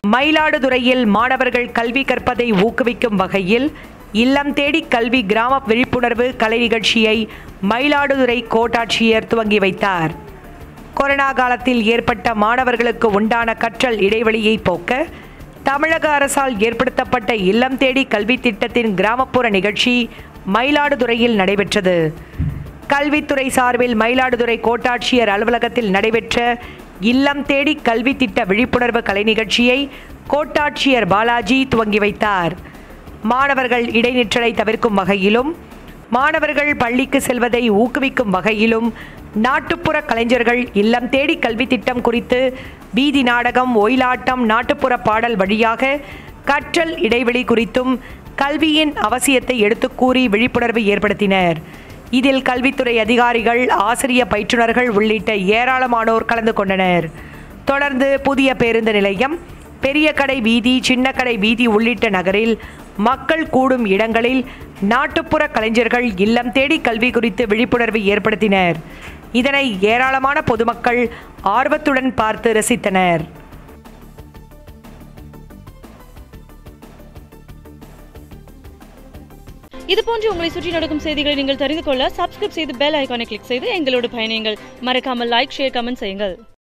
மயிலாடுதுறையில் மாணவர்கள் கல்வி கற்பதை ஊக்குவிக்கும் வகையில் இல்லம் தேடி கல்வி கிராம விழிப்புணர்வு கலை நிகழ்ச்சியை மயிலாடுதுறை கோட்டாட்சியர் துவங்கி வைத்தார் கொரோனா காலத்தில் ஏற்பட்ட மாணவர்களுக்கு உண்டான கற்றல் இடைவெளியை போக்க தமிழக அரசால் ஏற்படுத்தப்பட்ட இல்லம் தேடி கல்வி திட்டத்தின் கிராமப்புற நிகழ்ச்சி மயிலாடுதுறையில் நடைபெற்றது கல்வித்துறை சார்பில் மயிலாடுதுறை கோட்டாட்சியர் அலுவலகத்தில் நடைபெற்ற இல்லம் தேடி கல்வி திட்ட விழிப்புணர்வு கலை நிகழ்ச்சியை கோட்டாட்சியர் பாலாஜி துவங்கி வைத்தார் மாணவர்கள் இடைநிற்றலை தவிர்க்கும் வகையிலும் மாணவர்கள் பள்ளிக்கு செல்வதை ஊக்குவிக்கும் வகையிலும் நாட்டுப்புற கலைஞர்கள் இல்லம் தேடி கல்வி திட்டம் குறித்து வீதி நாடகம் ஒயிலாட்டம் நாட்டுப்புற பாடல் வழியாக கற்றல் இடைவெளி குறித்தும் கல்வியின் அவசியத்தை எடுத்துக் கூறி விழிப்புணர்வு ஏற்படுத்தினர் இதில் கல்வித்துறை அதிகாரிகள் ஆசிரிய பயிற்றுனர்கள் உள்ளிட்ட ஏராளமானோர் கலந்து கொண்டனர் தொடர்ந்து புதிய பேருந்து நிலையம் பெரிய கடை வீதி சின்ன கடை வீதி உள்ளிட்ட நகரில் மக்கள் கூடும் இடங்களில் நாட்டுப்புற கலைஞர்கள் இல்லம் தேடி கல்வி குறித்து விழிப்புணர்வு ஏற்படுத்தினர் இதனை ஏராளமான பொதுமக்கள் ஆர்வத்துடன் பார்த்து ரசித்தனர் இது போன்று உங்களை சுற்றி நடக்கும் செய்திகளை நீங்கள் தெரிந்து கொள்ள சப்ஸ்கிரைப் செய்து பெல் ஐகானை கிளிக் செய்து எங்களோடு பயணியுங்கள் மறக்காமல் லைக் ஷேர் கமெண்ட் செய்யுங்கள்